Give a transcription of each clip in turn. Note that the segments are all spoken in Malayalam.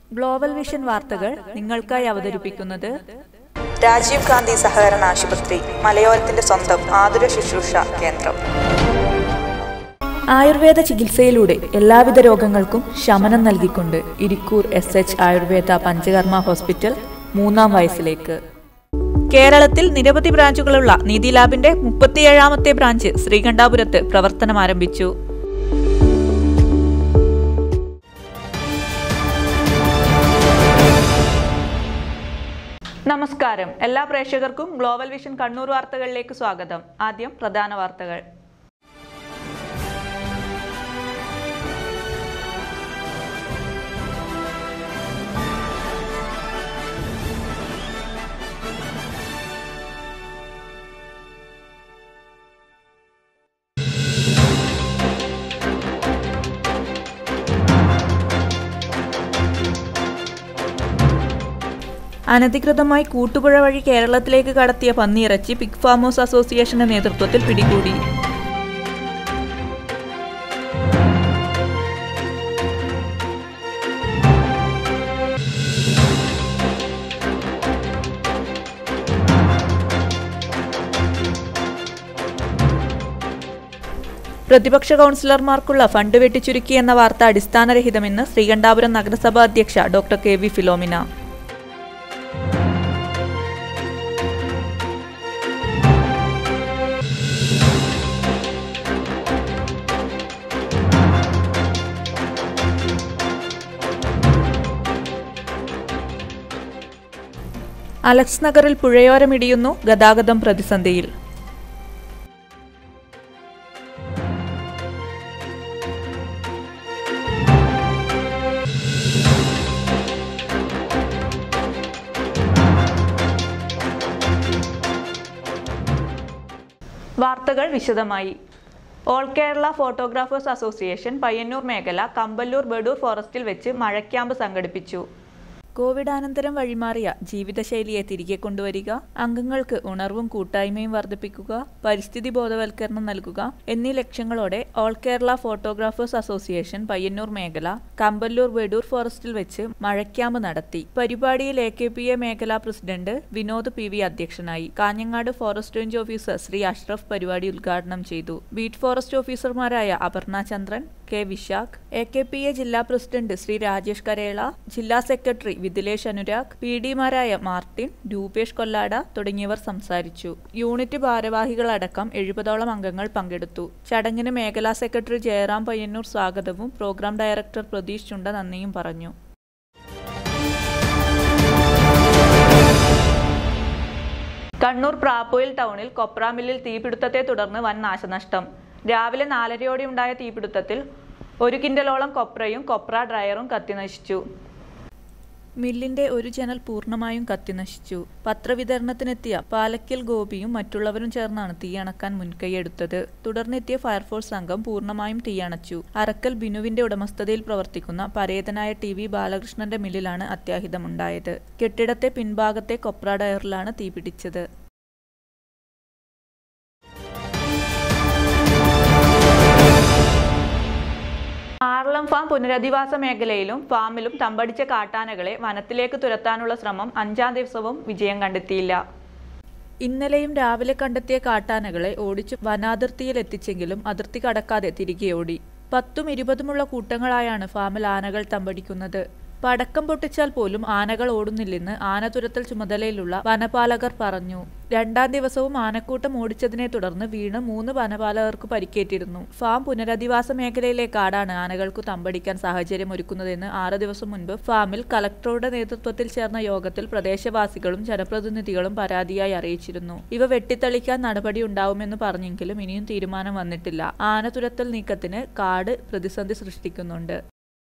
ഗ്ലോബൽ വിഷൻ വാർത്തകൾ നിങ്ങൾക്കായി അവതരിപ്പിക്കുന്നത് രാജീവ് ഗാന്ധി സഹകരണ ആശുപത്രി മലയോരത്തിന്റെ സ്വന്തം ആതുര ശുശ്രൂഷ കേന്ദ്രം ആയുർവേദ ചികിത്സയിലൂടെ എല്ലാവിധ രോഗങ്ങൾക്കും ശമനം നൽകിക്കൊണ്ട് Irikkur S H Ayurveda Panchakarma hospital മൂന്നാം വയസ്സിലേക്ക് കേരളത്തിൽ നിരവധി ബ്രാഞ്ചുകളുള്ള നീതി ലാബിന്റെ മുപ്പത്തിയേഴാമത്തെ ബ്രാഞ്ച് ശ്രീകണ്ഠാപുരത്ത് പ്രവർത്തനം ആരംഭിച്ചു നമസ്കാരം എല്ലാ പ്രേക്ഷകർക്കും ഗ്ലോബൽ വിഷൻ കണ്ണൂർ വാർത്തകളിലേക്ക് സ്വാഗതം ആദ്യം പ്രധാന വാർത്തകൾ അനധികൃതമായി കൂട്ടുപുഴ വഴി കേരളത്തിലേക്ക് കടത്തിയ പന്നിയിറച്ചി പിഗ് ഫാമേഴ്സ് അസോസിയേഷന്റെ നേതൃത്വത്തിൽ പിടികൂടി പ്രതിപക്ഷ കൗൺസിലർമാർക്കുള്ള ഫണ്ട് വെട്ടിച്ചുരുക്കി എന്ന വാർത്ത അടിസ്ഥാനരഹിതമെന്ന് ശ്രീകണ്ഠാപുരം നഗരസഭാ അധ്യക്ഷ doctor K V Philomina Alex നഗറിൽ പുഴയോരമിടിയുന്നു ഗതാഗതം പ്രതിസന്ധിയിൽ വാർത്തകൾ വിശദമായി all Kerala photographers association Payyanur മേഖല കമ്പല്ലൂർ ബഡൂർ ഫോറസ്റ്റിൽ വെച്ച് മഴക്യാമ്പ് സംഘടിപ്പിച്ചു കോവിഡാനന്തരം വഴിമാറിയ ജീവിതശൈലിയെ തിരികെ കൊണ്ടുവരിക അംഗങ്ങൾക്ക് ഉണർവും കൂട്ടായ്മയും വർദ്ധിപ്പിക്കുക പരിസ്ഥിതി ബോധവൽക്കരണം നൽകുക എന്നീ ലക്ഷ്യങ്ങളോടെ all Kerala photographers association Payyanur മേഖല കമ്പല്ലൂർ വെടൂർ ഫോറസ്റ്റിൽ വെച്ച് മഴക്യാമ്പ് നടത്തി പരിപാടിയിൽ എ കെ പി എ മേഖലാ പ്രസിഡന്റ് വിനോദ് പി വി അധ്യക്ഷനായി Kanhangad forest range officer Shri Ashraf പരിപാടി ഉദ്ഘാടനം ചെയ്തു ബീറ്റ് ഫോറസ്റ്റ് ഓഫീസർമാരായ Aparna Chandran K Vishakh A K P A ജില്ലാ പ്രസിഡന്റ് ശ്രീ രാജേഷ് കരേള ജില്ലാ സെക്രട്ടറി വിദിലേഷ് അനുരാഗ് പി ഡിമാരായ മാർട്ടിൻ രൂപേഷ് കൊല്ലാട തുടങ്ങിയവർ സംസാരിച്ചു യൂണിറ്റ് ഭാരവാഹികളടക്കം എഴുപതോളം അംഗങ്ങൾ പങ്കെടുത്തു ചടങ്ങിന് മേഖലാ സെക്രട്ടറി ജയറാം പയ്യന്നൂർ സ്വാഗതവും പ്രോഗ്രാം ഡയറക്ടർ പ്രതീഷ് ചുണ്ട നന്ദിയും പറഞ്ഞു കണ്ണൂർ പ്രാപ്പോയിൽ ടൗണിൽ കൊപ്ര മില്ലിൽ തീപിടുത്തത്തെ തുടർന്ന് വൻ നാശനഷ്ടം രാവിലെ നാലരയോടെ ഉണ്ടായ തീപിടുത്തത്തിൽ ഒരു കിൻഡലോളം കൊപ്രയും കൊപ്ര ഡ്രയറും കത്തിനശിച്ചു മില്ലിന്റെ ഒരു ജനൽ പൂർണ്ണമായും കത്തിനശിച്ചു പത്രവിതരണത്തിനെത്തിയ പാലക്കൽ ഗോപിയും മറ്റുള്ളവരും ചേർന്നാണ് തീയണക്കാൻ മുൻകൈയെടുത്തത് തുടർന്നെത്തിയ ഫയർഫോഴ്സ് സംഘം പൂർണ്ണമായും തീയണച്ചു അറക്കൽ ബിനുവിന്റെ ഉടമസ്ഥതയിൽ പ്രവർത്തിക്കുന്ന പരേതനായ ടി വി ബാലകൃഷ്ണന്റെ മില്ലിലാണ് അത്യാഹിതമുണ്ടായത് കെട്ടിടത്തെ പിൻഭാഗത്തെ കൊപ്ര ഡയറിലാണ് തീപിടിച്ചത് ആർളം ഫാം പുനരധിവാസ മേഖലയിലും ഫാമിലും തമ്പടിച്ച കാട്ടാനകളെ വനത്തിലേക്ക് തുരത്താനുള്ള ശ്രമം അഞ്ചാം ദിവസവും വിജയം കണ്ടെത്തിയില്ല ഇന്നലെയും രാവിലെ കണ്ടെത്തിയ കാട്ടാനകളെ ഓടിച്ചു വനാതിർത്തിയിൽ എത്തിച്ചെങ്കിലും അതിർത്തി കടക്കാതെ തിരികെ ഓടി പത്തും ഇരുപതുമുള്ള കൂട്ടങ്ങളായാണ് ഫാമിൽ ആനകൾ തമ്പടിക്കുന്നത് പടക്കം പൊട്ടിച്ചാൽ പോലും ആനകൾ ഓടുന്നില്ലെന്ന് ആന തുരത്തൽ ചുമതലയിലുള്ള വനപാലകർ പറഞ്ഞു രണ്ടാം ദിവസവും ആനക്കൂട്ടം ഓടിച്ചതിനെ തുടർന്ന് വീണ് മൂന്ന് വനപാലകർക്ക് പരിക്കേറ്റിരുന്നു ഫാം പുനരധിവാസ മേഖലയിലെ കാടാണ് ആനകൾക്കു തമ്പടിക്കാൻ സാഹചര്യം ഒരുക്കുന്നതെന്ന് ആറ് ദിവസം മുൻപ് ഫാമിൽ കലക്ടറുടെ നേതൃത്വത്തിൽ ചേർന്ന യോഗത്തിൽ പ്രദേശവാസികളും ജനപ്രതിനിധികളും പരാതിയായി അറിയിച്ചിരുന്നു ഇവ വെട്ടിത്തെളിക്കാൻ നടപടി ഉണ്ടാവുമെന്ന് പറഞ്ഞെങ്കിലും ഇനിയും തീരുമാനം വന്നിട്ടില്ല ആന തുരത്തൽ നീക്കത്തിന് കാട് പ്രതിസന്ധി സൃഷ്ടിക്കുന്നുണ്ട്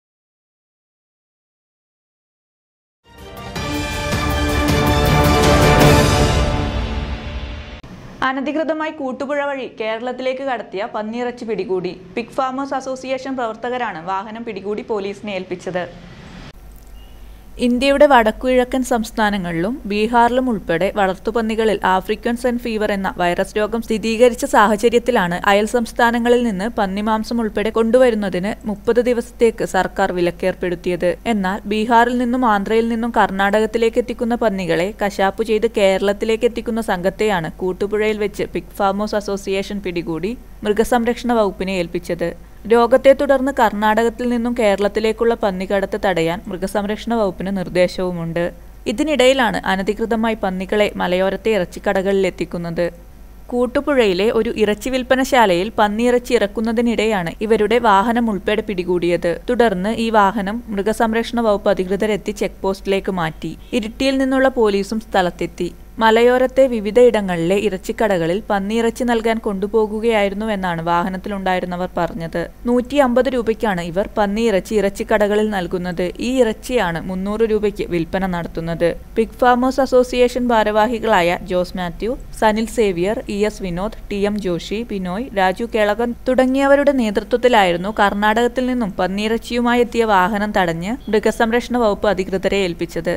അനധികൃതമായി കൂട്ടുപുഴ വഴി കേരളത്തിലേക്ക് കടത്തിയ പന്നിയിറച്ചി പിടികൂടി പിഗ് ഫാമേഴ്സ് അസോസിയേഷൻ പ്രവർത്തകരാണ് വാഹനം പിടികൂടി പോലീസിനെ ഏൽപ്പിച്ചത് ഇന്ത്യയുടെ വടക്കുകിഴക്കൻ സംസ്ഥാനങ്ങളിലും ബീഹാറിലും ഉൾപ്പെടെ വളർത്തുപന്നികളിൽ ആഫ്രിക്കൻ സെൻ ഫീവർ എന്ന വൈറസ് രോഗം സ്ഥിരീകരിച്ച സാഹചര്യത്തിലാണ് അയൽ സംസ്ഥാനങ്ങളിൽ നിന്ന് പന്നിമാംസം ഉൾപ്പെടെ കൊണ്ടുവരുന്നതിന് മുപ്പത് ദിവസത്തേക്ക് സർക്കാർ വിലക്കേർപ്പെടുത്തിയത് എന്നാൽ ബീഹാറിൽ നിന്നും ആന്ധ്രയിൽ നിന്നും കർണാടകത്തിലേക്ക് എത്തിക്കുന്ന പന്നികളെ കശാപ്പു ചെയ്ത് കേരളത്തിലേക്ക് എത്തിക്കുന്ന സംഘത്തെയാണ് കൂട്ടുപുഴയിൽ വെച്ച് പിഗ് ഫാമേഴ്സ് അസോസിയേഷൻ പിടികൂടി മൃഗസംരക്ഷണ വകുപ്പിനെ ഏൽപ്പിച്ചത് രോഗത്തെ തുടർന്ന് കർണാടകത്തിൽ നിന്നും കേരളത്തിലേക്കുള്ള പന്നിക്കടത്ത് തടയാൻ മൃഗസംരക്ഷണ വകുപ്പിന് നിർദ്ദേശവുമുണ്ട് ഇതിനിടയിലാണ് അനധികൃതമായി പന്നികളെ മലയോരത്തെ ഇറച്ചിക്കടകളിൽ എത്തിക്കുന്നത് കൂട്ടുപുഴയിലെ ഒരു ഇറച്ചി വിൽപ്പനശാലയിൽ പന്നിയിറച്ചി ഇറക്കുന്നതിനിടെയാണ് ഇവരുടെ വാഹനം ഉൾപ്പെടെ പിടികൂടിയത് തുടർന്ന് ഈ വാഹനം മൃഗസംരക്ഷണ വകുപ്പ് അധികൃതരെത്തി ചെക്ക് പോസ്റ്റിലേക്ക് മാറ്റി ഇരിട്ടിയിൽ നിന്നുള്ള പോലീസും സ്ഥലത്തെത്തി മലയോരത്തെ വിവിധയിടങ്ങളിലെ ഇറച്ചിക്കടകളിൽ പന്നിയിറച്ചി നൽകാൻ കൊണ്ടുപോകുകയായിരുന്നുവെന്നാണ് വാഹനത്തിലുണ്ടായിരുന്നവർ പറഞ്ഞത് നൂറ്റി അമ്പത് രൂപയ്ക്കാണ് ഇവർ പന്നിയിറച്ചി ഇറച്ചിക്കടകളിൽ നൽകുന്നത് ഈ ഇറച്ചിയാണ് മുന്നൂറ് രൂപയ്ക്ക് വിൽപ്പന നടത്തുന്നത് പിഗ് ഫാമേഴ്സ് അസോസിയേഷൻ ഭാരവാഹികളായ Jose Mathew Sanil Xavier E S Vinod T M Joshy Binoy Raju Kelakan തുടങ്ങിയവരുടെ നേതൃത്വത്തിലായിരുന്നു കർണാടകത്തിൽ നിന്നും പന്നിയിറച്ചിയുമായി എത്തിയ വാഹനം തടഞ്ഞ് മൃഗസംരക്ഷണ വകുപ്പ് അധികൃതരെ ഏൽപ്പിച്ചത്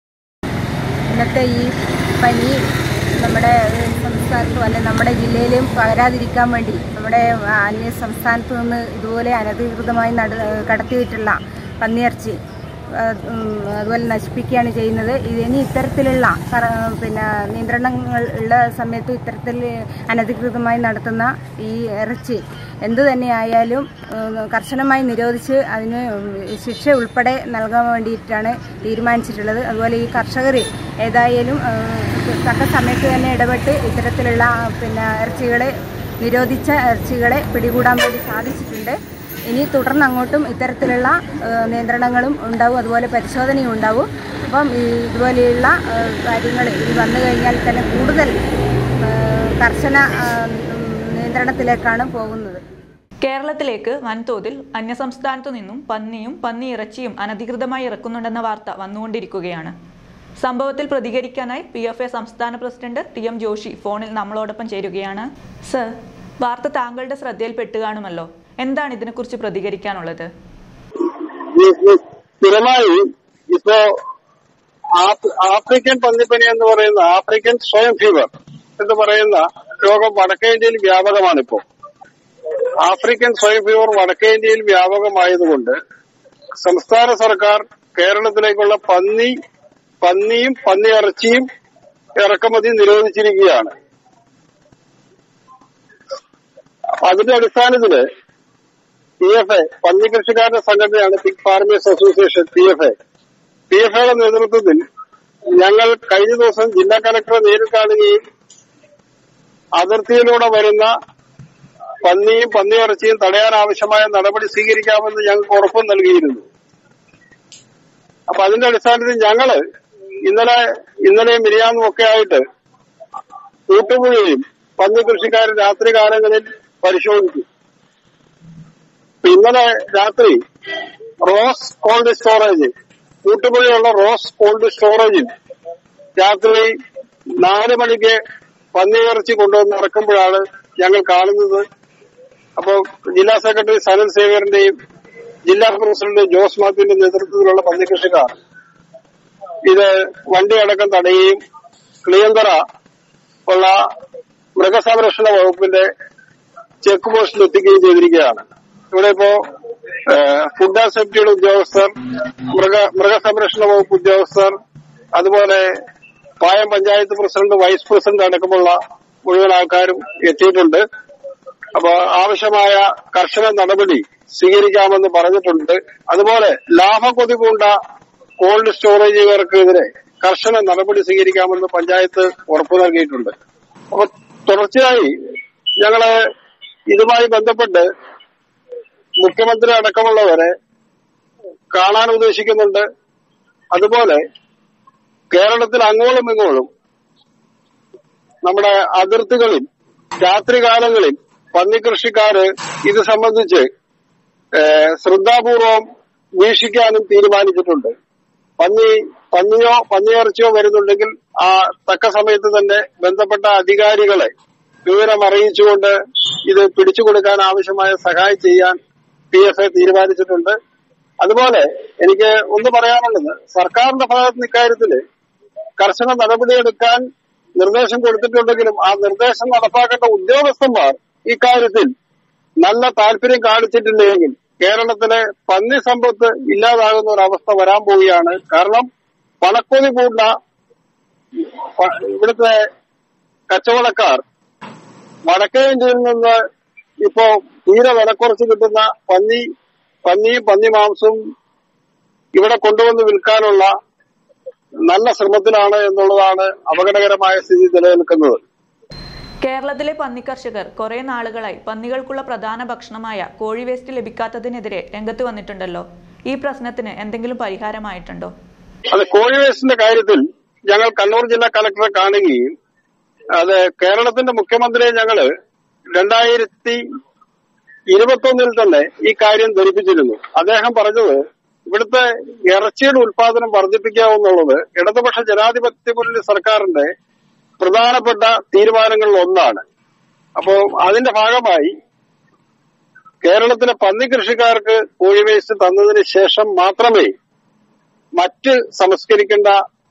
ഇന്നത്തെ ഈ പനി നമ്മുടെ സംസ്ഥാനത്തും അല്ലെ നമ്മുടെ ജില്ലയിലും പകരാതിരിക്കാൻ വേണ്ടി നമ്മുടെ അന്യ സംസ്ഥാനത്ത് നിന്ന് ഇതുപോലെ അനധികൃതമായി നട കടത്തിയിട്ടുള്ള പന്നിയിറച്ചി ആ, ഉം, അതുപോലെ നശിപ്പിക്കുകയാണ് ചെയ്യുന്നത് ഇനി ഇത്തരത്തിലുള്ള കറ- പിന്നെ നിയന്ത്രണങ്ങൾ ഉള്ള സമയത്ത് ഇത്തരത്തിൽ അനധികൃതമായി നടത്തുന്ന ഈ ഇറച്ചി എന്തു തന്നെയായാലും ഉം, കർശനമായി നിരോധിച്ച് അതിന് ശിക്ഷ ഉൾപ്പെടെ നൽകാൻ വേണ്ടിയിട്ടാണ് തീരുമാനിച്ചിട്ടുള്ളത് അതുപോലെ ഈ കർഷകർ ഏതായാലും ഉം, തക്ക സമയത്ത് തന്നെ ഇടപെട്ട് ഇത്തരത്തിലുള്ള പിന്നെ ഇറച്ചികളെ നിരോധിച്ച ഇറച്ചികളെ പിടികൂടാൻ വേണ്ടി സാധിച്ചിട്ടുണ്ട് ഇനി തുടർന്ന് അങ്ങോട്ടും ഇത്തരത്തിലുള്ള ഏഹ്, നിയന്ത്രണങ്ങളും ഉണ്ടാവും അതുപോലെ പരിശോധനയും ഉണ്ടാവും അപ്പം ഈ ഇതുപോലെയുള്ള കാര്യങ്ങൾ ഇനി വന്നു കഴിഞ്ഞാൽ തന്നെ കൂടുതൽ ഏഹ്, കർശന ഏഹ്, നിയന്ത്രണത്തിലേക്കാണ് പോകുന്നത് കേരളത്തിലേക്ക് വൻതോതിൽ അന്യസംസ്ഥാനത്തു നിന്നും പന്നിയും പന്നി ഇറച്ചിയും അനധികൃതമായി ഇറക്കുന്നുണ്ടെന്ന വാർത്ത വന്നുകൊണ്ടിരിക്കുകയാണ് സംഭവത്തിൽ പ്രതികരിക്കാനായി പി എഫ് എ സംസ്ഥാന പ്രസിഡന്റ് ടി എം ജോഷി ഫോണിൽ നമ്മളോടൊപ്പം ചേരുകയാണ് സർ വാർത്ത താങ്കളുടെ ശ്രദ്ധയിൽപ്പെട്ട് കാണുമല്ലോ എന്താണ് ഇതിനെക്കുറിച്ച് പ്രതികരിക്കാനുള്ളത് ഈ- ഈ സ്ഥിരമായി ഇപ്പോ ആഫ്- ആഫ്രിക്കൻ പന്നിപ്പനി എന്ന് പറയുന്ന ആഫ്രിക്കൻ സ്വയം ഫീവർ എന്ന് പറയുന്ന രോഗം വടക്കേ ഇന്ത്യയിൽ വ്യാപകമാണിപ്പോ ആഫ്രിക്കൻ സ്വയം ഫീവർ വടക്കേ ഇന്ത്യയിൽ വ്യാപകമായതുകൊണ്ട് സംസ്ഥാന സർക്കാർ കേരളത്തിലേക്കുള്ള പന്നി പന്നിയും പന്നി ഇറച്ചിയും ഇറക്കുമതി നിരോധിച്ചിരിക്കുകയാണ് അപ്പൊ അതിന്റെ അടിസ്ഥാനത്തില് പി എഫ് എ പന്നി കൃഷിക്കാരുടെ സംഘടനയാണ് pig farmers association P F A P F എയുടെ നേതൃത്വത്തിൽ ഞങ്ങൾ കഴിഞ്ഞ ദിവസം ജില്ലാ കലക്ടറെ നേരിൽ കാണുകയും അതിർത്തിയിലൂടെ വരുന്ന പന്നിയും പന്നിയിറച്ചിയും തടയാൻ ആവശ്യമായ നടപടി സ്വീകരിക്കാമെന്ന് ഞങ്ങൾക്ക് ഉറപ്പും നൽകിയിരുന്നു അപ്പൊ അതിന്റെ അടിസ്ഥാനത്തിൽ ഞങ്ങള് ഇന്നലെ ഇന്നലെയും മിനിയാന്നും ഒക്കെ ആയിട്ട് കൂട്ടുപുഴയും പന്നി കൃഷിക്കാർ രാത്രി കാലങ്ങളിൽ പരിശോധിച്ചു ഇന്നലെ രാത്രി റോസ് കോൾഡ് സ്റ്റോറേജ് കൂട്ടുപുഴയുള്ള റോസ് കോൾഡ് സ്റ്റോറേജിൽ രാത്രി നാല് മണിക്ക് പന്നിയിറച്ചി കൊണ്ടുവന്ന് ഇറക്കുമ്പോഴാണ് ഞങ്ങൾ കാണുന്നത് അപ്പോ ജില്ലാ സെക്രട്ടറി സനൽ സേവ്യറിന്റെയും ജില്ലാ പ്രസിഡന്റ് ജോസ് മാത്യുവിന്റെ നേതൃത്വത്തിലുള്ള പന്നിക്കൃഷിക്കാർ ഇത് വണ്ടി അടക്കം തടയുകയും ക്ലിയന്തറ ഉള്ള മൃഗസംരക്ഷണ വകുപ്പിന്റെ ചെക്ക് പോസ്റ്റിൽ എത്തിക്കുകയും ചെയ്തിരിക്കുകയാണ് ഇവിടെ ഇപ്പോ ഏഹ്, ഫുഡ് ആൻഡ് സേഫ്റ്റിയുടെ ഉദ്യോഗസ്ഥർ മൃഗ മൃഗസംരക്ഷണ വകുപ്പ് ഉദ്യോഗസ്ഥർ അതുപോലെ Payam panchayat president vice president അടക്കമുള്ള മുഴുവൻ ആൾക്കാരും എത്തിയിട്ടുണ്ട് അപ്പൊ ആവശ്യമായ കർശന നടപടി സ്വീകരിക്കാമെന്ന് പറഞ്ഞിട്ടുണ്ട് അതുപോലെ ലാഭക്കൊതി പൂണ്ട കോൾഡ് സ്റ്റോറേജുകാർക്കെതിരെ കർശന നടപടി സ്വീകരിക്കാമെന്ന് പഞ്ചായത്ത് ഉറപ്പു നൽകിയിട്ടുണ്ട് അപ്പൊ തുടർച്ചയായി ഞങ്ങള് ഇതുമായി ബന്ധപ്പെട്ട് മുഖ്യമന്ത്രി അടക്കമുള്ളവരെ കാണാൻ ഉദ്ദേശിക്കുന്നുണ്ട് അതുപോലെ കേരളത്തിൽ അങ്ങോളം ഇങ്ങോളം നമ്മുടെ അതിർത്തികളിൽ രാത്രികാലങ്ങളിൽ പന്നിക്കൃഷിക്കാര് ഇത് സംബന്ധിച്ച് ഏഹ്, ശ്രദ്ധാപൂർവം വീക്ഷിക്കാനും തീരുമാനിച്ചിട്ടുണ്ട് പന്നി പന്നിയോ പന്നിയിറച്ചിയോ വരുന്നുണ്ടെങ്കിൽ ആ തക്ക സമയത്ത് തന്നെ ബന്ധപ്പെട്ട അധികാരികളെ വിവരം അറിയിച്ചുകൊണ്ട് ഇത് പിടിച്ചു കൊടുക്കാൻ ആവശ്യമായ സഹായം ചെയ്യാൻ പി എഫ് എ തീരുമാനിച്ചിട്ടുണ്ട് അതുപോലെ എനിക്ക് ഒന്ന് പറയാനുള്ളത് സർക്കാരിന്റെ ഭാഗത്ത് നിന്ന് ഇക്കാര്യത്തില് കർശന നടപടിയെടുക്കാൻ നിർദ്ദേശം കൊടുത്തിട്ടുണ്ടെങ്കിലും ആ നിർദ്ദേശം നടപ്പാക്കേണ്ട ഉദ്യോഗസ്ഥന്മാർ ഇക്കാര്യത്തിൽ നല്ല താല്പര്യം കാണിച്ചിട്ടില്ലെങ്കിൽ കേരളത്തിലെ പന്നി സമ്പത്ത് ഇല്ലാതാകുന്ന ഒരു അവസ്ഥ വരാൻ പോവുകയാണ് കാരണം പണക്കൊതി പൂണ്ട പ- ഇവിടുത്തെ കച്ചവടക്കാർ വടക്കേ ഇന്ത്യയിൽ നിന്ന് ഇപ്പോ തീരെ വില കുറച്ച് കിട്ടുന്ന പന്നി പന്നിയും പന്നി മാംസവും ഇവിടെ കൊണ്ടുവന്ന് വിൽക്കാനുള്ള നല്ല ശ്രമത്തിലാണ് എന്നുള്ളതാണ് അപകടകരമായ സ്ഥിതി നിലനിൽക്കുന്നത് കേരളത്തിലെ പന്നി കർഷകർ കുറെ നാളുകളായി പന്നികൾക്കുള്ള പ്രധാന ഭക്ഷണമായ കോഴി വേസ്റ്റ് ലഭിക്കാത്തതിനെതിരെ രംഗത്ത് വന്നിട്ടുണ്ടല്ലോ ഈ പ്രശ്നത്തിന് എന്തെങ്കിലും പരിഹാരമായിട്ടുണ്ടോ അത് കോഴി വേസ്റ്റിന്റെ കാര്യത്തിൽ ഞങ്ങൾ കണ്ണൂർ ജില്ലാ കളക്ടറെ കാണുകയും അത് കേരളത്തിന്റെ മുഖ്യമന്ത്രിയെ ഞങ്ങള് രണ്ടായിരത്തി ഇരുപത്തൊന്നിൽ തന്നെ ഈ കാര്യം ധരിപ്പിച്ചിരുന്നു അദ്ദേഹം പറഞ്ഞത് ഇവിടുത്തെ ഇറച്ചിയുടെ ഉൽപാദനം വർദ്ധിപ്പിക്കാവുന്നുള്ളത് ഇടതുപക്ഷ ജനാധിപത്യ മുന്നണി സർക്കാരിന്റെ പ്രധാനപ്പെട്ട തീരുമാനങ്ങളിൽ ഒന്നാണ് അപ്പോ അതിന്റെ ഭാഗമായി കേരളത്തിലെ പന്നി കൃഷിക്കാർക്ക് കോഴി വേസ്റ്റ് തന്നതിന് ശേഷം മാത്രമേ മറ്റ് സംസ്കരിക്കേണ്ട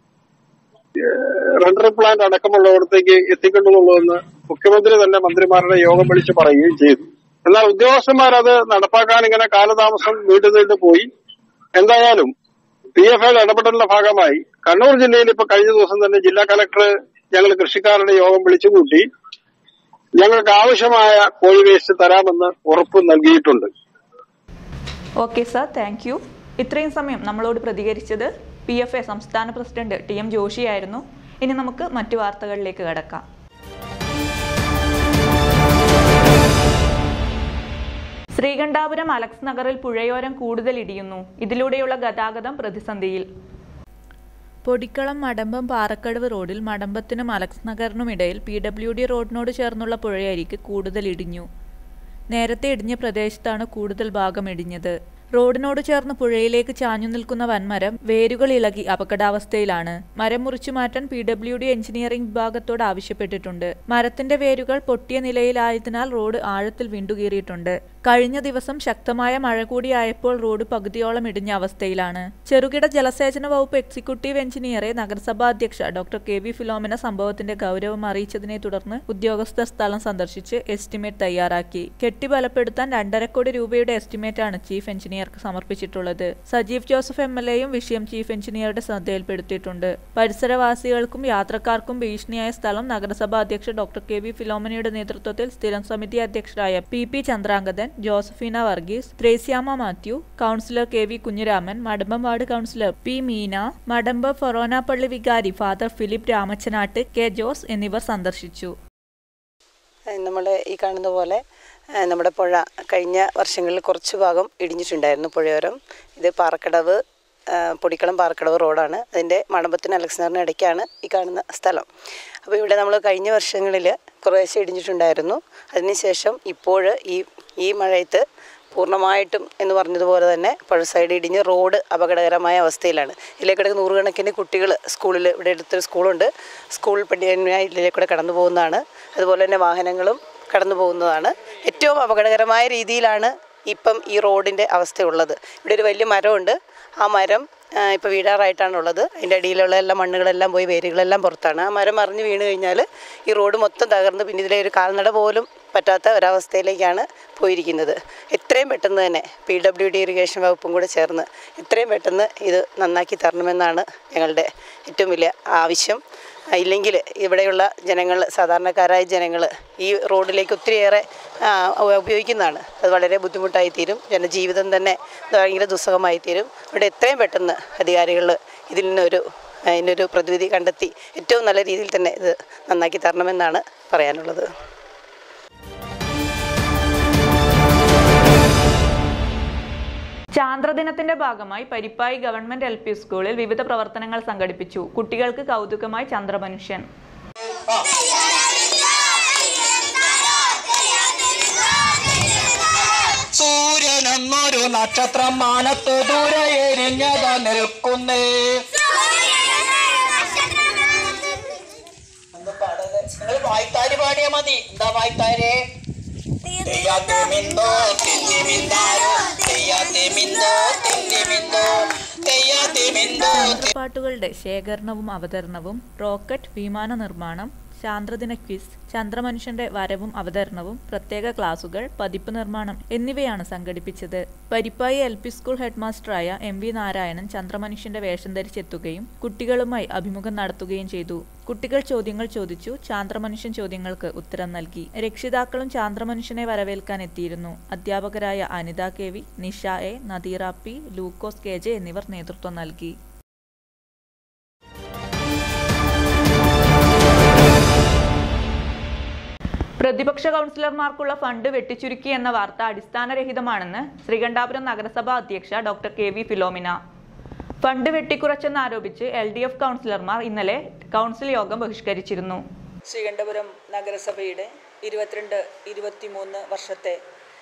റണ്ടർ പ്ലാന്റ് അടക്കമുള്ളവിടത്തേക്ക് എത്തിക്കേണ്ടതുള്ളൂ എന്ന് മുഖ്യമന്ത്രി തന്നെ മന്ത്രിമാരുടെ യോഗം വിളിച്ച് പറയുകയും ചെയ്തു എന്നാൽ ഉദ്യോഗസ്ഥന്മാർ അത് നടപ്പാക്കാൻ ഇങ്ങനെ കാലതാമസം നീണ്ടു നീണ്ടു പോയി എന്തായാലും പി എഫ് ഐയുടെ ഇടപെടലിന്റെ ഭാഗമായി കണ്ണൂർ ജില്ലയിൽ ഇപ്പൊ കഴിഞ്ഞ ദിവസം തന്നെ ജില്ലാ കലക്ടർ ഞങ്ങൾ കൃഷിക്കാരുടെ യോഗം വിളിച്ചുകൂട്ടി ഞങ്ങൾക്ക് ആവശ്യമായ കോഴി വേസ്റ്റ് തരാമെന്ന് ഉറപ്പ് നൽകിയിട്ടുണ്ട് ഓക്കെ സർ താങ്ക് യു ഇത്രയും സമയം നമ്മളോട് പ്രതികരിച്ചത് പി എഫ് എ സംസ്ഥാന പ്രസിഡന്റ് ടി എം ജോഷിയായിരുന്നു ഇനി നമുക്ക് മറ്റു വാർത്തകളിലേക്ക് കടക്കാം ശ്രീകണ്ഠാപുരം അലക്സ് നഗറിൽ പുഴയോരം കൂടുതൽ ഇടിയുന്നു ഇതിലൂടെയുള്ള ഗതാഗതം പ്രതിസന്ധിയിൽ പൊടിക്കളം മടമ്പം പാറക്കടവ് റോഡിൽ മടമ്പത്തിനും അലക്സ് നഗറിനും ഇടയിൽ പി ഡബ്ല്യു ഡി റോഡിനോട് ചേർന്നുള്ള പുഴയരിക്ക് കൂടുതൽ ഇടിഞ്ഞു നേരത്തെ ഇടിഞ്ഞ പ്രദേശത്താണ് കൂടുതൽ ഭാഗം ഇടിഞ്ഞത് റോഡിനോട് ചേർന്ന് പുഴയിലേക്ക് ചാഞ്ഞു നിൽക്കുന്ന വൻമരം വേരുകൾ ഇളകി അപകടാവസ്ഥയിലാണ് മരം മുറിച്ചു മാറ്റാൻ പി ഡബ്ല്യു ഡി എഞ്ചിനീയറിംഗ് വിഭാഗത്തോട് ആവശ്യപ്പെട്ടിട്ടുണ്ട് മരത്തിന്റെ വേരുകൾ പൊട്ടിയ നിലയിലായതിനാൽ റോഡ് ആഴത്തിൽ വിണ്ടുകീറിയിട്ടുണ്ട് കഴിഞ്ഞ ദിവസം ശക്തമായ മഴ കൂടിയായപ്പോൾ റോഡ് പകുതിയോളം ഇടിഞ്ഞ അവസ്ഥയിലാണ് ചെറുകിട ജലസേചന വകുപ്പ് എക്സിക്യൂട്ടീവ് എഞ്ചിനീയറെ നഗരസഭാ അധ്യക്ഷ ഡോക്ടർ കെ വി ഫിലോമിന സംഭവത്തിന്റെ ഗൗരവം അറിയിച്ചതിനെ തുടർന്ന് ഉദ്യോഗസ്ഥർ സ്ഥലം സന്ദർശിച്ച് എസ്റ്റിമേറ്റ് തയ്യാറാക്കി കെട്ടി ബലപ്പെടുത്താൻ രണ്ടര കോടി രൂപയുടെ എസ്റ്റിമേറ്റാണ് ചീഫ് എഞ്ചിനീയർക്ക് സമർപ്പിച്ചിട്ടുള്ളത് സജീവ് ജോസഫ് എം എൽ എയും വിഷയം ചീഫ് എഞ്ചിനീയറുടെ ശ്രദ്ധയിൽപ്പെടുത്തിയിട്ടുണ്ട് പരിസരവാസികൾക്കും യാത്രക്കാർക്കും ഭീഷണിയായ സ്ഥലം നഗരസഭാ അധ്യക്ഷ ഡോക്ടർ കെ വി ഫിലോമിനയുടെ നേതൃത്വത്തിൽ സ്ഥിരം സമിതി അധ്യക്ഷരായ P P Chandrangathan Josephina Varghese Threasiamma Mathew councillor K V Kunhiraman Madambam ward councillor P Meena Madambam ഫൊറോനാപ്പള്ളി വികാരി ഫാദർ ഫിലിപ്പ് രാമച്ചനാട്ട് കെ ജോസ് എന്നിവർ സന്ദർശിച്ചു നമ്മൾ ഈ കാണുന്ന പോലെ ആ, നമ്മുടെ പുഴ കഴിഞ്ഞ വർഷങ്ങളിൽ കുറച്ച് ഭാഗം ഇടിഞ്ഞിട്ടുണ്ടായിരുന്നു പുഴയോരം ഇത് പാറക്കടവ് ആ, പൊടിക്കളം പാറക്കടവ് റോഡാണ് അതിൻ്റെ മണമ്പത്തിന് അലക്സാറിന് ഇടയ്ക്കാണ് ഈ കാണുന്ന സ്ഥലം അപ്പോൾ ഇവിടെ നമ്മൾ കഴിഞ്ഞ വർഷങ്ങളിൽ കുറേശ്ശെ ഇടിഞ്ഞിട്ടുണ്ടായിരുന്നു അതിനുശേഷം ഇപ്പോൾ ഈ ഈ മഴയത്ത് പൂർണ്ണമായിട്ടും എന്ന് പറഞ്ഞതുപോലെ തന്നെ പുഴ സൈഡ് ഇടിഞ്ഞ് റോഡ് അപകടകരമായ അവസ്ഥയിലാണ് ഇതിലേക്കിടക്ക് നൂറുകണക്കിന് കുട്ടികൾ സ്കൂളിൽ ഇവിടെ അടുത്തൊരു സ്കൂളുണ്ട് സ്കൂൾ പഠിക്കാനായി ഇതിലേക്കൂടെ കടന്നു പോകുന്നതാണ് അതുപോലെ തന്നെ വാഹനങ്ങളും കടന്നു പോകുന്നതാണ് ഏറ്റവും അപകടകരമായ രീതിയിലാണ് ഇപ്പം ഈ റോഡിൻ്റെ അവസ്ഥയുള്ളത് ഇവിടെ ഒരു വലിയ മരമുണ്ട് ആ മരം ഇപ്പോൾ വീടാറായിട്ടാണുള്ളത് അതിൻ്റെ അടിയിലുള്ള എല്ലാ മണ്ണുകളെല്ലാം പോയി വേരുകളെല്ലാം പുറത്താണ് ആ മരം മറിഞ്ഞ് വീണ് കഴിഞ്ഞാൽ ഈ റോഡ് മൊത്തം തകർന്ന് പിന്നെ ഇതിലെ ഒരു കാൽനട പോലും പറ്റാത്ത ഒരവസ്ഥയിലേക്കാണ് പോയിരിക്കുന്നത് എത്രയും പെട്ടെന്ന് തന്നെ പി ഡബ്ല്യു ഡി ഇറിഗേഷൻ വകുപ്പും കൂടെ ചേർന്ന് എത്രയും പെട്ടെന്ന് ഇത് നന്നാക്കി തരണമെന്നാണ് ഞങ്ങളുടെ ഏറ്റവും വലിയ ആവശ്യം ഇല്ലെങ്കിൽ ഇവിടെയുള്ള ജനങ്ങൾ സാധാരണക്കാരായ ജനങ്ങൾ ഈ റോഡിലേക്ക് ഒത്തിരിയേറെ ആ, ഉപയോഗിക്കുന്നതാണ് അത് വളരെ ബുദ്ധിമുട്ടായി തീരും ജനജീവിതം തന്നെ ഭയങ്കര ദുസ്സഹമായി തീരും ഇവിടെ എത്രയും പെട്ടെന്ന് അധികാരികൾ ഇതിൽ നിന്നൊരു അതിനൊരു പ്രതിവിധി കണ്ടെത്തി ഏറ്റവും നല്ല രീതിയിൽ തന്നെ ഇത് നന്നാക്കി തരണമെന്നാണ് പറയാനുള്ളത് ചാന്ദ്രദിനത്തിന്റെ ഭാഗമായി പരിപ്പായി ഗവൺമെന്റ് എൽ പി സ്കൂളിൽ വിവിധ പ്രവർത്തനങ്ങൾ സംഘടിപ്പിച്ചു കുട്ടികൾക്ക് കൗതുകമായി ചന്ദ്രമനുഷ്യൻ സൂര്യനെന്നൊരു നക്ഷത്രം മാനത്ത് ദൂരെ എരിഞ്ഞത നിൽക്കുന്നേ എന്താ പാടല് നിങ്ങൾ വായ്ത്താരി പാടിയാ മതി എന്താ വായ്ത്താര് തെയ്യാത്തെ മിന്തോ തിന്നി മിന്താരോ തെയ്യാത്തെ മിന്തോ തിന്നി മിന്തോ തെയ്യാത്തെ മിന്തോ പാട്ടുകളുടെ ശേഖരണവും അവതരണവും റോക്കറ്റ് വിമാന നിർമ്മാണം ചാന്ദ്രദിന ക്വിസ് ചന്ദ്രമനുഷ്യന്റെ വരവും അവതരണവും പ്രത്യേക ക്ലാസുകൾ പതിപ്പ് നിർമ്മാണം എന്നിവയാണ് സംഘടിപ്പിച്ചത് പരിപ്പായി എൽ പി സ്കൂൾ ഹെഡ്മാസ്റ്ററായ എം വി നാരായണൻ ചന്ദ്രമനുഷ്യന്റെ വേഷം ധരിച്ചെത്തുകയും കുട്ടികളുമായി അഭിമുഖം നടത്തുകയും ചെയ്തു കുട്ടികൾ ചോദ്യങ്ങൾ ചോദിച്ചു ചാന്ദ്രമനുഷ്യൻ ചോദ്യങ്ങൾക്ക് ഉത്തരം നൽകി രക്ഷിതാക്കളും ചാന്ദ്രമനുഷ്യനെ വരവേൽക്കാൻ എത്തിയിരുന്നു അധ്യാപകരായ Anitha K V Nisha A Nadeera P Lukose K J എന്നിവർ നേതൃത്വം നൽകി പ്രതിപക്ഷ കൗൺസിലർമാർക്കുള്ള ഫണ്ട് വെട്ടിച്ചുരുക്കി എന്ന വാർത്ത അടിസ്ഥാനരഹിതമാണെന്ന് ശ്രീകണ്ഠാപുരം നഗരസഭാ അധ്യക്ഷ doctor K V Philomina fund വെട്ടിക്കുറച്ചെന്നാരോപിച്ച് എൽ ഡി എഫ് കൗൺസിലർമാർ ഇന്നലെ കൗൺസിൽ യോഗം ബഹിഷ്കരിച്ചിരുന്നു ശ്രീകണ്ഠപുരം നഗരസഭയുടെ ഇരുപത്തിരണ്ട് ഇരുപത്തിമൂന്ന് വർഷത്തെ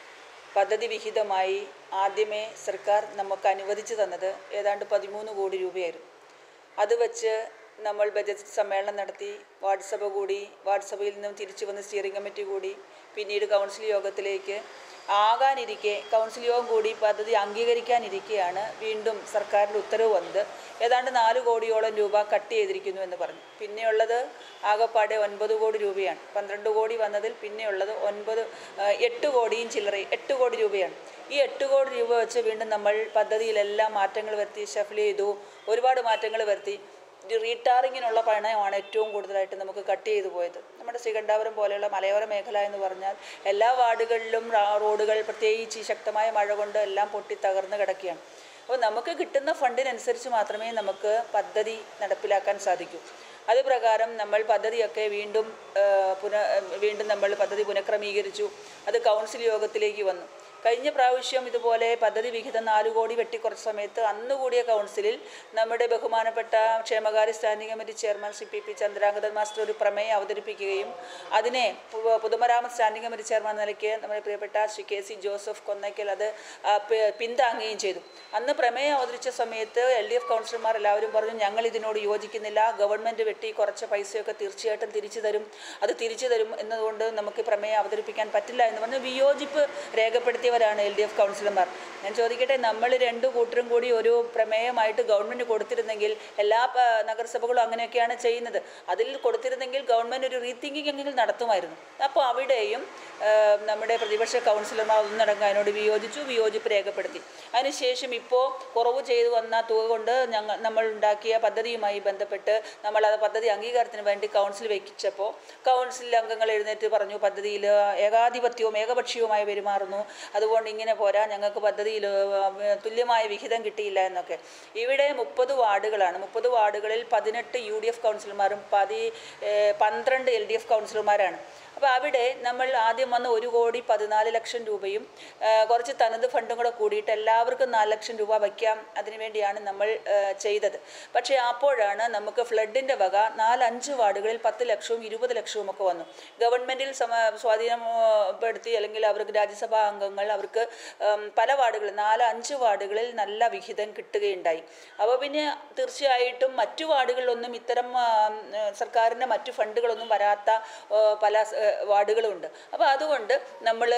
പദ്ധതി വിഹിതമായി ആദ്യമേ സർക്കാർ നമുക്ക് അനുവദിച്ചു തന്നത് ഏതാണ്ട് പതിമൂന്ന് കോടി രൂപയായിരുന്നു അത് വെച്ച് നമ്മൾ ബജറ്റ് സമ്മേളനം നടത്തി വാർഡ് സഭ കൂടി വാർഡ് സഭയിൽ നിന്നും തിരിച്ചു വന്ന് സ്റ്റിയറിംഗ് കമ്മിറ്റി കൂടി പിന്നീട് കൗൺസിൽ യോഗത്തിലേക്ക് ആകാനിരിക്കെ കൗൺസിൽ യോഗം കൂടി പദ്ധതി അംഗീകരിക്കാനിരിക്കെയാണ് വീണ്ടും സർക്കാരിൻ്റെ ഉത്തരവ് വന്നത് ഏതാണ്ട് നാല് കോടിയോളം രൂപ കട്ട് ചെയ്തിരിക്കുന്നു എന്ന് പറഞ്ഞു പിന്നെയുള്ളത് ആകെപ്പാടെ ഒൻപത് കോടി രൂപയാണ് പന്ത്രണ്ട് കോടി വന്നതിൽ പിന്നെയുള്ളത് ഒൻപത് ആ, എട്ട് കോടിയും ചില്ലറ എട്ട് കോടി രൂപയാണ് ഈ എട്ട് കോടി രൂപ വെച്ച് വീണ്ടും നമ്മൾ പദ്ധതിയിലെല്ലാം മാറ്റങ്ങൾ വരുത്തി ഷഫിൽ ചെയ്തു ഒരുപാട് മാറ്റങ്ങൾ വരുത്തി ഇത് റീടാറിങ്ങിനുള്ള പണയമാണ് ഏറ്റവും കൂടുതലായിട്ട് നമുക്ക് കട്ട് ചെയ്തു പോയത് നമ്മുടെ ശ്രീകണ്ഠാപുരം പോലെയുള്ള മലയോര മേഖല എന്ന് പറഞ്ഞാൽ എല്ലാ വാർഡുകളിലും റാ- റോഡുകൾ പ്രത്യേകിച്ച് ഈ ശക്തമായ മഴ കൊണ്ട് എല്ലാം പൊട്ടി തകർന്ന് കിടക്കുകയാണ് അപ്പോൾ നമുക്ക് കിട്ടുന്ന ഫണ്ടിനനുസരിച്ച് മാത്രമേ നമുക്ക് പദ്ധതി നടപ്പിലാക്കാൻ സാധിക്കൂ അത് പ്രകാരം നമ്മൾ പദ്ധതിയൊക്കെ വീണ്ടും ആ, പുന വീണ്ടും നമ്മൾ പദ്ധതി പുനഃക്രമീകരിച്ചു അത് കൗൺസിൽ യോഗത്തിലേക്ക് വന്നു കഴിഞ്ഞ പ്രാവശ്യം ഇതുപോലെ പദ്ധതി വിഹിതം നാല് കോടി വെട്ടിക്കുറച്ച സമയത്ത് അന്ന് കൂടിയ കൗൺസിലിൽ നമ്മുടെ ബഹുമാനപ്പെട്ട ക്ഷേമകാര്യ standing committee chairman Shri P P Chandrangathan master ഒരു പ്രമേയം അവതരിപ്പിക്കുകയും അതിനെ പു- പൊതുമരാമത്ത് സ്റ്റാൻഡിംഗ് കമ്മിറ്റി ചെയർമാൻ എന്ന നിലയ്ക്ക് നമ്മുടെ പ്രിയപ്പെട്ട ശ്രീ കെ സി ജോസഫ് കൊന്നയ്ക്കൽ അത് ആ, പി- പിന്താങ്ങുകയും ചെയ്തു അന്ന് പ്രമേയം അവതരിച്ച സമയത്ത് എൽ ഡി എഫ് കൗൺസിലർമാർ എല്ലാവരും പറഞ്ഞു ഞങ്ങൾ ഇതിനോട് യോജിക്കുന്നില്ല ഗവൺമെൻറ് വെട്ടി കുറച്ച പൈസയൊക്കെ തീർച്ചയായിട്ടും തിരിച്ചു തരും അത് തിരിച്ചു തരും എന്നതുകൊണ്ട് നമുക്ക് പ്രമേയം അവതരിപ്പിക്കാൻ പറ്റില്ല എന്ന് പറഞ്ഞ് വിയോജിപ്പ് രേഖപ്പെടുത്തിയവരാണ് എൽ ഡി എഫ് കൗൺസിലർമാർ ഞാൻ ചോദിക്കട്ടെ നമ്മൾ രണ്ട് കൂട്ടരും കൂടി ഒരു പ്രമേയമായിട്ട് ഗവൺമെൻറ് കൊടുത്തിരുന്നെങ്കിൽ എല്ലാ പ- നഗരസഭകളും അങ്ങനെയൊക്കെയാണ് ചെയ്യുന്നത് അതിൽ കൊടുത്തിരുന്നെങ്കിൽ ഗവൺമെൻറ് ഒരു റീതിങ്കിങ് എങ്കിലും നടത്തുമായിരുന്നു അപ്പോൾ അവിടെയും ആ, നമ്മുടെ പ്രതിപക്ഷ കൗൺസിലർമാർ ഒന്നടങ്കം അതിനോട് വിയോജിച്ചു വിയോജിപ്പ് രേഖപ്പെടുത്തി അതിനുശേഷം ഇപ്പോൾ കുറവ് ചെയ്തു വന്ന തുക കൊണ്ട് ഞങ്ങൾ നമ്മൾ ഉണ്ടാക്കിയ പദ്ധതിയുമായി ബന്ധപ്പെട്ട് നമ്മൾ അത് പദ്ധതി അംഗീകാരത്തിന് വേണ്ടി കൗൺസിൽ വെച്ചപ്പോൾ കൗൺസിൽ അംഗങ്ങൾ എഴുന്നേറ്റ് പറഞ്ഞു പദ്ധതിയിൽ ഏകാധിപത്യവും ഏകപക്ഷീയവുമായി പെരുമാറുന്നു അതുകൊണ്ട് ഇങ്ങനെ പോരാ ഞങ്ങൾക്ക് പദ്ധതിയിൽ തുല്യമായ വിഹിതം കിട്ടിയില്ല എന്നൊക്കെ ഇവിടെ മുപ്പത് വാർഡുകളാണ് മുപ്പത് വാർഡുകളിൽ പതിനെട്ട് യു ഡി എഫ് കൗൺസിലർമാരും പതി ഏഹ് പന്ത്രണ്ട് എൽ ഡി എഫ് കൗൺസിലർമാരാണ് അപ്പോൾ അവിടെ നമ്മൾ ആദ്യം വന്ന് ഒരു കോടി പതിനാല് ലക്ഷം രൂപയും ആ, കുറച്ച് തനത് ഫണ്ടും കൂടെ കൂടിയിട്ട് എല്ലാവർക്കും നാല് ലക്ഷം രൂപ വയ്ക്കാം അതിനുവേണ്ടിയാണ് നമ്മൾ ആ, ചെയ്തത് പക്ഷേ അപ്പോഴാണ് നമുക്ക് ഫ്ലഡിൻ്റെ വക നാലഞ്ച് വാർഡുകളിൽ പത്ത് ലക്ഷവും ഇരുപത് ലക്ഷവും ഒക്കെ വന്നു ഗവൺമെൻറ്റിൽ സമ സ്വാധീനപ്പെടുത്തി അല്ലെങ്കിൽ അവർക്ക് രാജ്യസഭാ അംഗങ്ങൾ അവർക്ക് ഉം, പല വാർഡുകളിൽ നാല് അഞ്ച് വാർഡുകളിൽ നല്ല വിഹിതം കിട്ടുകയുണ്ടായി അപ്പോൾ പിന്നെ തീർച്ചയായിട്ടും മറ്റു വാർഡുകളിലൊന്നും ഇത്തരം ആ, ഉം, സർക്കാരിൻ്റെ മറ്റു ഫണ്ടുകളൊന്നും വരാത്ത ആ, പല സ്- വാർഡുകളുണ്ട് അപ്പോൾ അതുകൊണ്ട് നമ്മൾ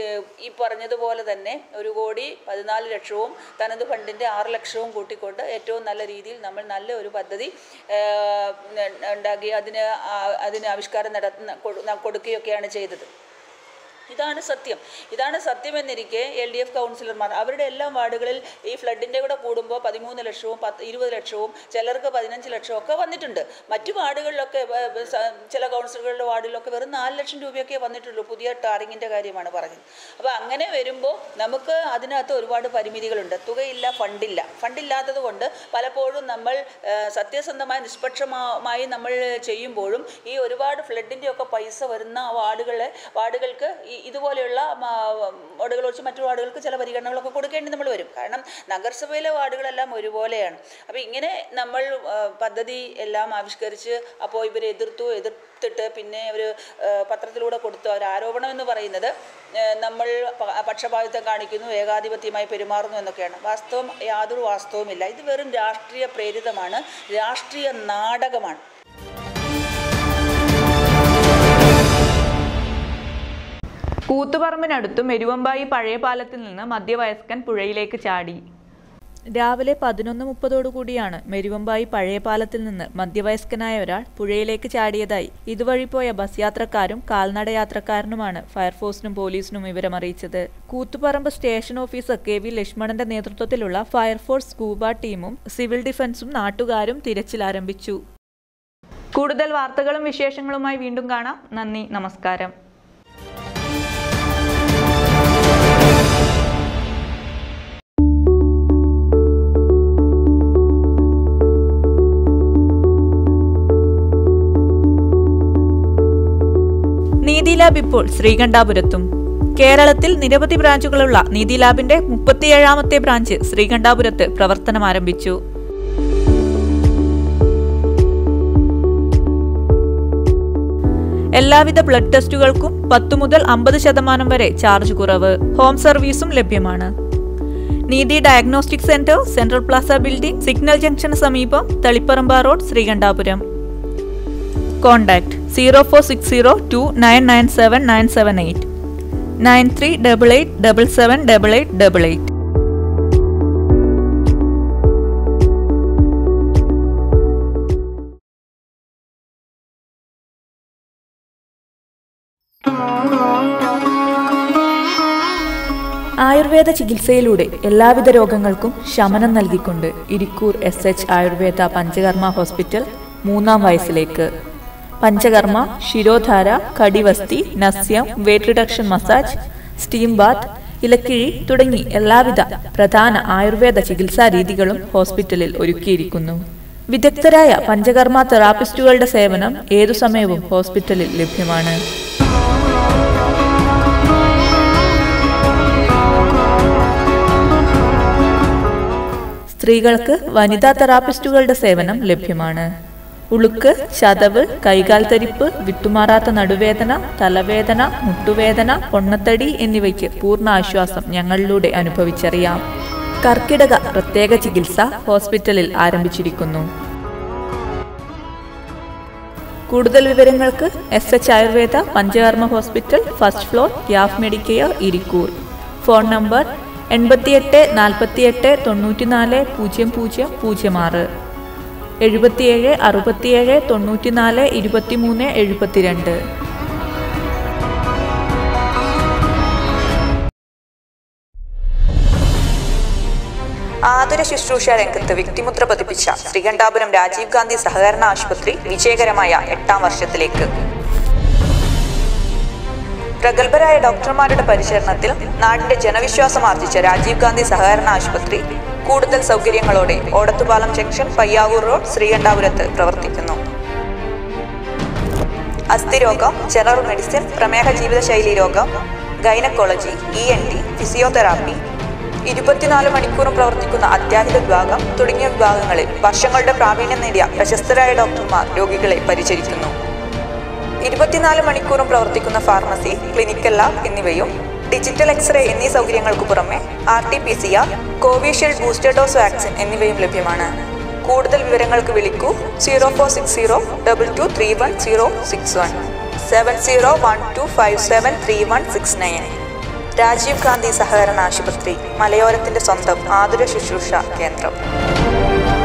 ഈ പറഞ്ഞതുപോലെ തന്നെ ഒരു കോടി പതിനാല് ലക്ഷവും തനത് ഫണ്ടിൻ്റെ ആറ് ലക്ഷവും കൂട്ടിക്കൊണ്ട് ഏറ്റവും നല്ല രീതിയിൽ നമ്മൾ നല്ല ഒരു പദ്ധതി ആ, ഉണ്ടാക്കി അതിന് ആ- അതിന് ആവിഷ്കാരം നടത്തുന്ന കൊടു- കൊടുക്കുകയൊക്കെയാണ് ചെയ്തത് ഇതാണ് സത്യം ഇതാണ് സത്യമെന്നിരിക്കെ എൽ ഡി എഫ് കൗൺസിലർമാർ അവരുടെ എല്ലാ വാർഡുകളിൽ ഈ ഫ്ലഡിൻ്റെ കൂടെ കൂടുമ്പോൾ പതിമൂന്ന് ലക്ഷവും പത്ത് ഇരുപത് ലക്ഷവും ചിലർക്ക് പതിനഞ്ച് ലക്ഷവും ഒക്കെ വന്നിട്ടുണ്ട് മറ്റു വാർഡുകളിലൊക്കെ ഏർ, സ- ചില കൗൺസിലറുകളുടെ വാർഡിലൊക്കെ വെറും നാല് ലക്ഷം രൂപയൊക്കെ വന്നിട്ടുള്ളൂ പുതിയ ടാറിങ്ങിൻ്റെ കാര്യമാണ് പറഞ്ഞത് അപ്പോൾ അങ്ങനെ വരുമ്പോൾ നമുക്ക് അതിനകത്ത് ഒരുപാട് പരിമിതികളുണ്ട് തുകയില്ല ഫണ്ടില്ല ഫണ്ടില്ലാത്തത് കൊണ്ട് പലപ്പോഴും നമ്മൾ ഏർ, സത്യസന്ധമായി നിഷ്പക്ഷമായി നമ്മൾ ചെയ്യുമ്പോഴും ഈ ഒരുപാട് ഫ്ലഡിൻ്റെ ഒക്കെ പൈസ വരുന്ന വാർഡുകളെ വാർഡുകൾക്ക് ഈ ഇതുപോലെയുള്ള മാ- വാർഡുകൾ വെച്ച് മറ്റു വാർഡുകൾക്ക് ചില പരിഗണനകളൊക്കെ കൊടുക്കേണ്ടി നമ്മൾ വരും കാരണം നഗരസഭയിലെ വാർഡുകളെല്ലാം ഒരുപോലെയാണ് അപ്പോൾ ഇങ്ങനെ നമ്മൾ ആ, പദ്ധതി എല്ലാം ആവിഷ്കരിച്ച് അപ്പോൾ ഇവർ എതിർത്തു എതിർത്തിട്ട് പിന്നെ ഒരു പത്രത്തിലൂടെ കൊടുത്തു ഒരു ആരോപണം എന്ന് പറയുന്നത് ആ, നമ്മൾ പ- പക്ഷപാതിത്വം കാണിക്കുന്നു ഏകാധിപത്യമായി പെരുമാറുന്നു എന്നൊക്കെയാണ് വാസ്തവം യാതൊരു വാസ്തവമില്ല ഇത് വെറും രാഷ്ട്രീയ പ്രേരിതമാണ് രാഷ്ട്രീയ നാടകമാണ് കൂത്തുപറമ്പിനടുത്തും എരുവമ്പായി പഴയ പാലത്തിൽ നിന്ന് മധ്യവയസ്കൻ പുഴയിലേക്ക് ചാടി രാവിലെ പതിനൊന്ന് മുപ്പതോടുകൂടിയാണ് മെരുവമ്പായി പഴയ പാലത്തിൽ നിന്ന് മധ്യവയസ്കനായ ഒരാൾ പുഴയിലേക്ക് ചാടിയതായി ഇതുവഴി പോയ ബസ് യാത്രക്കാരും കാൽനട യാത്രക്കാരനുമാണ് ഫയർഫോഴ്സിനും പോലീസിനും വിവരമറിയിച്ചത് Koothuparamba station officer K V ലക്ഷ്മണന്റെ നേതൃത്വത്തിലുള്ള ഫയർഫോഴ്സ് സ്കൂബ ടീമും സിവിൽ ഡിഫൻസും നാട്ടുകാരും തിരച്ചിൽ ആരംഭിച്ചു കൂടുതൽ വാർത്തകളും വിശേഷങ്ങളുമായി വീണ്ടും കാണാം നന്ദി നമസ്കാരം നീതി ലാബ് ഇപ്പോൾ ശ്രീകണ്ഠാപുരത്തും കേരളത്തിൽ നിരവധി ബ്രാഞ്ചുകളുള്ള നീതി ലാബിന്റെ മുപ്പത്തിയേഴാമത്തെ ബ്രാഞ്ച് ശ്രീകണ്ഠാപുരത്ത് പ്രവർത്തനം ആരംഭിച്ചു എല്ലാവിധ ബ്ലഡ് ടെസ്റ്റുകൾക്കും പത്തു മുതൽ അമ്പത് ശതമാനം വരെ ചാർജ് കുറവ് ഹോം സർവീസും ലഭ്യമാണ് Neethi diagnostic centre central plaza building signal ജംഗ്ഷന് സമീപം Taliparamba road Sreekandapuram contact zero four six zero two nine nine seven nine seven eight nine three double eight double seven double eight double eight Ayurveda ചികിത്സയിലൂടെ എല്ലാവിധ രോഗങ്ങൾക്കും ശമനം നൽകിക്കൊണ്ട് Irikkur S H Ayurveda Panchakarma hospital മൂന്നാം വയസ്സിലേക്ക് panchakarma shirodhara kativasti nasyam weight reduction massage steam bath elakizhi തുടങ്ങി എല്ലാവിധ പ്രധാന ആയുർവേദ ചികിത്സാ രീതികളും ഹോസ്പിറ്റലിൽ ഒരുക്കിയിരിക്കുന്നു വിദഗ്ധരായ പഞ്ചകർമ്മ തെറാപ്പിസ്റ്റുകളുടെ സേവനം ഏതു സമയവും ഹോസ്പിറ്റലിൽ ലഭ്യമാണ് സ്ത്രീകൾക്ക് വനിതാ തെറാപ്പിസ്റ്റുകളുടെ സേവനം ലഭ്യമാണ് ഉളുക്ക് ചതവ് കൈകാൽ തരിപ്പ് വിട്ടുമാറാത്ത നടുവേദന തലവേദന മുട്ടുവേദന പൊണ്ണത്തടി എന്നിവയ്ക്ക് പൂർണ്ണ ആശ്വാസം ഞങ്ങളിലൂടെ അനുഭവിച്ചറിയാം കർക്കിടക പ്രത്യേക ചികിത്സ ഹോസ്പിറ്റലിൽ ആരംഭിച്ചിരിക്കുന്നു കൂടുതൽ വിവരങ്ങൾക്ക് S H Ayurveda Panchakarma hospital first floor Yaf Medicare Irikkur phone number എൺപത്തിയെട്ട് നാൽപ്പത്തിയെട്ട് തൊണ്ണൂറ്റിനാല് പൂജ്യം പൂജ്യം പൂജ്യം ആറ് എഴുപത്തിയേഴ് അറുപത്തിയേഴ് തൊണ്ണൂറ്റിനാല് ഇരുപത്തിമൂന്ന് എഴുപത്തിരണ്ട് ആതുര ശുശ്രൂഷ രംഗത്ത് വ്യക്തിമുദ്ര പതിപ്പിച്ച ശ്രീകണ്ഠാപുരം രാജീവ് ഗാന്ധി സഹകരണ ആശുപത്രി വിജയകരമായ എട്ടാം വർഷത്തിലേക്ക് പ്രഗത്ഭരായ ഡോക്ടർമാരുടെ പരിചരണത്തിൽ നാടിന്റെ ജനവിശ്വാസം ആർജിച്ച രാജീവ് ഗാന്ധി സഹകരണ ആശുപത്രി കൂടുതൽ സൗകര്യങ്ങളോടെ ഓടത്തുപാലം ജംഗ്ഷൻ പയ്യാവൂർ റോഡ് ശ്രീകണ്ഠാപുരത്ത് പ്രവർത്തിക്കുന്നു അസ്ഥിരോഗം ജനറൽ മെഡിസിൻ പ്രമേഹ ജീവിതശൈലി രോഗം gynaecology E N T physiotherapy ഇരുപത്തിനാല് മണിക്കൂറും പ്രവർത്തിക്കുന്ന അത്യാഹിത വിഭാഗം തുടങ്ങിയ വിഭാഗങ്ങളിൽ വർഷങ്ങളുടെ പ്രാവീണ്യം നേടിയ പ്രശസ്തരായ ഡോക്ടർമാർ രോഗികളെ പരിചരിക്കുന്നു ഇരുപത്തിനാല് മണിക്കൂറും പ്രവർത്തിക്കുന്ന ഫാർമസി ക്ലിനിക്കൽ ലാബ് എന്നിവയും ഡിജിറ്റൽ എക്സ്റേ എന്നീ സൗകര്യങ്ങൾക്ക് പുറമെ R T P C R Covishield booster dose vaccine എന്നിവയും ലഭ്യമാണ് കൂടുതൽ വിവരങ്ങൾക്ക് വിളിക്കൂ zero four six zero double two three one zero six one seven zero one two five seven three one six nine Rajiv Gandhi സഹകരണ ആശുപത്രി മലയോരത്തിന്റെ സ്വന്തം ആതുര ശുശ്രൂഷ കേന്ദ്രം